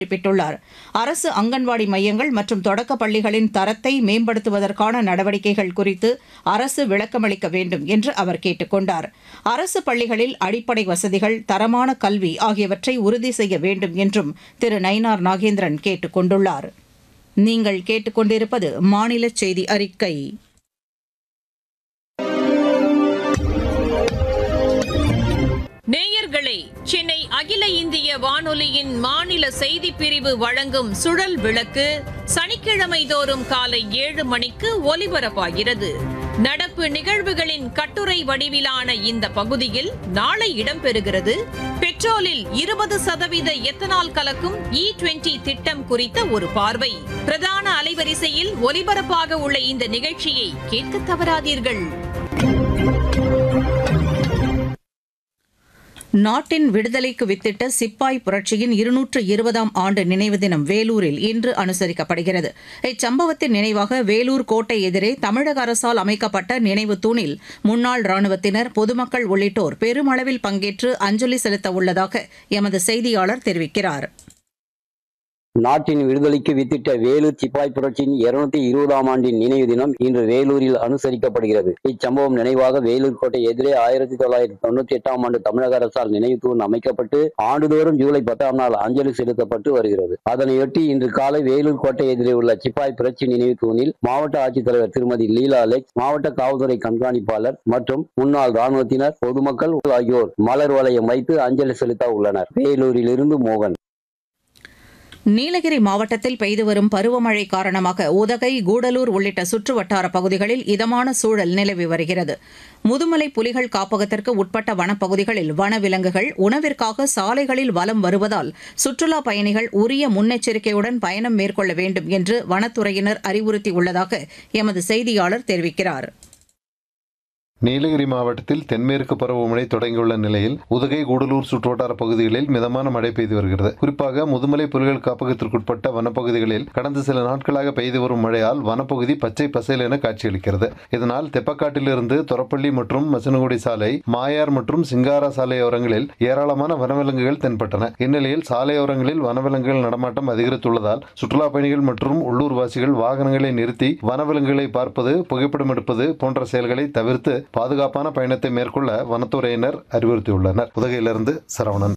குறிப்பிட்டுள்ளார் அரசு அங்கன்வாடி மையங்கள் மற்றும் தொடக்க பள்ளிகளின் தரத்தை மேம்படுத்துவதற்கான நடவடிக்கைகள் குறித்து அரசு விளக்கமளிக்க வேண்டும் என்று அவர் கேட்டுக் கொண்டார் அரசு பள்ளிகளில் அடிப்படை வசதிகள் தரமான கல்வி ஆகியவற்றை உறுதி செய்ய வேண்டும் என்றும் திரு நயினார் நாகேந்திரன் கேட்டுக் கொண்டுள்ளார் நீங்கள் கேட்டுக்கொண்டிருப்பது மாநில செய்தி அறிக்கை நேயர்களே சென்னை அகில இந்திய வானொலியின் மாநில செய்திப் பிரிவு வழங்கும் சுழல் விளக்கு சனிக்கிழமை தோறும் காலை ஏழு மணிக்கு ஒலிபரப்பாகிறது நடப்பு நிகழ்வுகளின் கட்டுரை வடிவிலான இந்த பகுதியில் நாளை இடம்பெறுகிறது பெட்ரோலில் இருபது சதவீத எத்தனால் கலக்கும் இ டுவெண்டி திட்டம் குறித்த ஒரு பார்வை பிரதான அலைவரிசையில் ஒலிபரப்பாக உள்ள இந்த நிகழ்ச்சியை கேட்க தவறாதீர்கள் நாட்டின் விடுதலைக்கு வித்திட்ட சிப்பாய் புரட்சியின் இருநூற்று இருபதாம் ஆண்டு நினைவு தினம் வேலூரில் இன்று அனுசரிக்கப்படுகிறது இச்சம்பவத்தின் நினைவாக வேலூர் கோட்டை எதிரே தமிழக அரசால் அமைக்கப்பட்ட நினைவு தூணில் முன்னாள் ராணுவத்தினர் பொதுமக்கள் உள்ளிட்டோர் பெருமளவில் பங்கேற்று அஞ்சலி செலுத்த உள்ளதாக எமது செய்தியாளர் தெரிவிக்கிறார் நாட்டின் விடுதலைக்கு வித்திட்ட வேலூர் சிப்பாய் புரட்சியின் இருநூத்தி இருபதாம் ஆண்டின் நினைவு தினம் இன்று வேலூரில் அனுசரிக்கப்படுகிறது இச்சம்பவம் நினைவாக வேலூர் கோட்டை எதிரே ஆயிரத்தி தொள்ளாயிரத்தி தொண்ணூத்தி எட்டாம் ஆண்டு தமிழக அரசால் நினைவு தூண் அமைக்கப்பட்டு ஆண்டுதோறும் ஜூலை பத்தாம் நாள் அஞ்சலி செலுத்தப்பட்டு வருகிறது அதனையொட்டி இன்று காலை வேலூர் கோட்டை எதிரே உள்ள சிப்பாய் புரட்சி நினைவு தூணில் மாவட்ட ஆட்சித்தலைவர் திருமதி லீலா அலெக்ஸ் மாவட்ட காவல்துறை கண்காணிப்பாளர் மற்றும் முன்னாள் ராணுவத்தினர் பொதுமக்கள் ஆகியோர் மலர் வளையம் வைத்து அஞ்சலி செலுத்த உள்ளனர் வேலூரில் இருந்து மோகன் நீலகிரி மாவட்டத்தில் பெய்து வரும் பருவமழை காரணமாக உதகை கூடலூர் உள்ளிட்ட சுற்று வட்டார பகுதிகளில் இதமான சூழல் நிலவி வருகிறது முதுமலை புலிகள் காப்பகத்திற்கு உட்பட்ட வனப்பகுதிகளில் வனவிலங்குகள் உணவிற்காக சாலைகளில் வலம் வருவதால் சுற்றுலா பயணிகள் உரிய முன்னெச்சரிக்கையுடன் பயணம் மேற்கொள்ள வேண்டும் என்று வனத்துறையினர் அறிவுறுத்தியுள்ளதாக எமது செய்தியாளர் தெரிவிக்கிறார் நீலகிரி மாவட்டத்தில் தென்மேற்கு பருவமழை தொடங்கியுள்ள நிலையில் உதகை கூடலூர் சுற்றுவட்டார பகுதிகளில் மிதமான மழை பெய்து வருகிறது குறிப்பாக முதுமலை புலிகள் காப்பகத்திற்குட்பட்ட வனப்பகுதிகளில் கடந்த சில நாட்களாக பெய்து வரும் மழையால் வனப்பகுதி பச்சை பசேல் என காட்சியளிக்கிறது இதனால் தெப்பக்காட்டிலிருந்து தொரப்பள்ளி மற்றும் மசனகுடி சாலை மாயார் மற்றும் சிங்காரா சாலையோரங்களில் ஏராளமான வனவிலங்குகள் தென்பட்டன இந்நிலையில் சாலையோரங்களில் வனவிலங்குகள் நடமாட்டம் அதிகரித்துள்ளதால் சுற்றுலா பயணிகள் மற்றும் உள்ளூர்வாசிகள் வாகனங்களை நிறுத்தி வனவிலங்குகளை பார்ப்பது புகைப்படம் எடுப்பது போன்ற செயல்களை தவிர்த்து பாதுகாப்பான பயணத்தை மேற்கொள்ள வனத்துறையினர் அறிவுறுத்தியுள்ளனர் உதகையிலிருந்து சரவணன்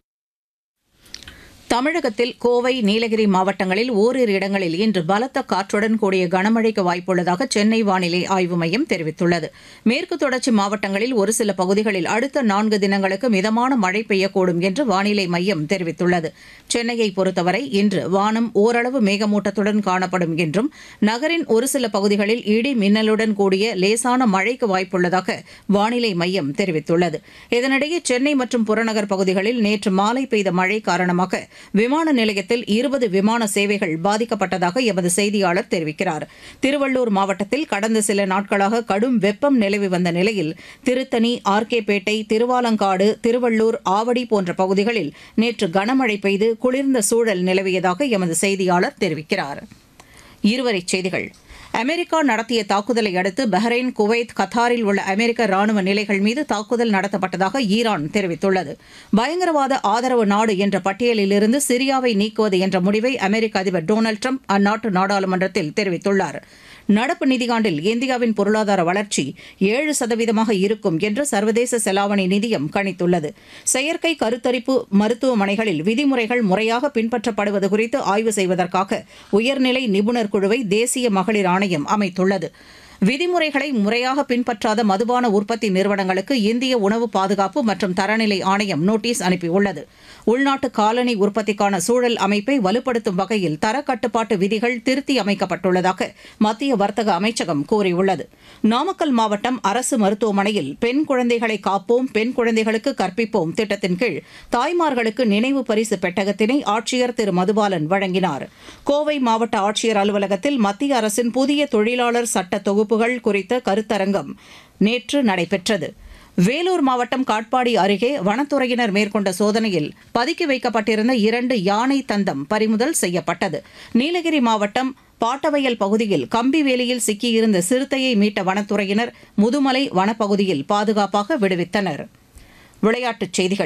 தமிழகத்தில் கோவை நீலகிரி மாவட்டங்களில் ஓரிரு இடங்களில் இன்று பலத்த காற்றுடன் கூடிய கனமழைக்கு வாய்ப்புள்ளதாக சென்னை வானிலை ஆய்வு மையம் தெரிவித்துள்ளது மேற்கு தொடர்ச்சி மாவட்டங்களில் ஒரு சில பகுதிகளில் அடுத்த நான்கு தினங்களுக்கு மிதமான மழை பெய்யக்கூடும் என்று வானிலை மையம் தெரிவித்துள்ளது சென்னையை பொறுத்தவரை இன்று வானம் ஓரளவு மேகமூட்டத்துடன் காணப்படும் என்றும் நகரின் ஒரு சில பகுதிகளில் இடி மின்னலுடன் கூடிய லேசான மழைக்கு வாய்ப்புள்ளதாக வானிலை மையம் தெரிவித்துள்ளது இதனிடையே சென்னை மற்றும் புறநகர் பகுதிகளில் நேற்று மாலை பெய்த மழை காரணமாக விமான நிலையத்தில் இருபது விமான சேவைகள் பாதிக்கப்பட்டதாக எமது செய்தியாளர் தெரிவிக்கிறார் திருவள்ளூர் மாவட்டத்தில் கடந்த சில நாட்களாக கடும் வெப்பம் நிலவி வந்த நிலையில் திருத்தணி ஆர்கேபேட்டை திருவாலங்காடு திருவள்ளூர் ஆவடி போன்ற பகுதிகளில் நேற்று கனமழை பெய்து குளிர்ந்த சூழல் நிலவியதாக எமது செய்தியாளர் தெரிவிக்கிறார் இருவரிச் செய்திகள் அமெரிக்கா நடத்திய தாக்குதலை அடுத்து பஹ்ரைன் குவைத் கத்தாரில் உள்ள அமெரிக்க ராணுவ நிலைகள் மீது தாக்குதல் நடத்தப்பட்டதாக ஈரான் தெரிவித்துள்ளது பயங்கரவாத ஆதரவு நாடு என்ற பட்டியலிலிருந்து சிரியாவை நீக்குவது என்ற முடிவை அமெரிக்க அதிபர் டொனால்டு ட்ரம்ப் அந்நாட்டு நாடாளுமன்றத்தில் தெரிவித்துள்ளார் நடப்பு நிதியாண்டில் இந்தியாவின் பொருளாதார வளர்ச்சி ஏழு சதவீதமாக இருக்கும் என்று சர்வதேச செலாவணி நிதியம் கணித்துள்ளது செயற்கை கருத்தரிப்பு மருத்துவமனைகளில் விதிமுறைகள் முறையாக பின்பற்றப்படுவது குறித்து ஆய்வு செய்வதற்காக உயர்நிலை நிபுணர் குழுவை தேசிய மகளிர் ஆணையம் அமைத்துள்ளது விதிமுறைகளை முறையாக பின்பற்றாத மதுபான உற்பத்தி நிறுவனங்களுக்கு இந்திய உணவு பாதுகாப்பு மற்றும் தரநிலை ஆணையம் நோட்டீஸ் அனுப்பியுள்ளது உள்நாட்டு காலனி உற்பத்திக்கான சூழல் அமைப்பை வலுப்படுத்தும் வகையில் தரக்கட்டுப்பாட்டு விதிகள் திருத்தி அமைக்கப்பட்டுள்ளதாக மத்திய வர்த்தக அமைச்சகம் கூறியுள்ளது நாமக்கல் மாவட்டம் அரசு மருத்துவமனையில் பெண் குழந்தைகளை காப்போம் பெண் குழந்தைகளுக்கு கற்பிப்போம் திட்டத்தின் கீழ் தாய்மார்களுக்கு நினைவு பரிசு பெட்டகத்தினை ஆட்சியர் திரு மதுபாலன் வழங்கினார் கோவை மாவட்ட ஆட்சியர் அலுவலகத்தில் மத்திய அரசின் புதிய தொழிலாளர் சட்ட தொகுப்புகள் குறித்த கருத்தரங்கம் நேற்று நடைபெற்றது வேலூர் மாவட்டம் காட்பாடி அருகே வனத்துறையினர் மேற்கொண்ட சோதனையில் பதுக்கி வைக்கப்பட்டிருந்த இரண்டு யானை தந்தம் பறிமுதல் செய்யப்பட்டது நீலகிரி மாவட்டம் பாட்டவயல் பகுதியில் கம்பி வேலியில் சிக்கியிருந்த சிறுத்தையை மீட்ட வனத்துறையினர் முதுமலை வனப்பகுதியில் பாதுகாப்பாக விடுவித்தனர் விளையாட்டுச் செய்திகள்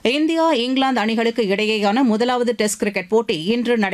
இந்தியா இங்கிலாந்து அணிகளுக்கு இடையேயான முதலாவது டெஸ்ட் கிரிக்கெட் போட்டி இன்று நடைபெறுகிறது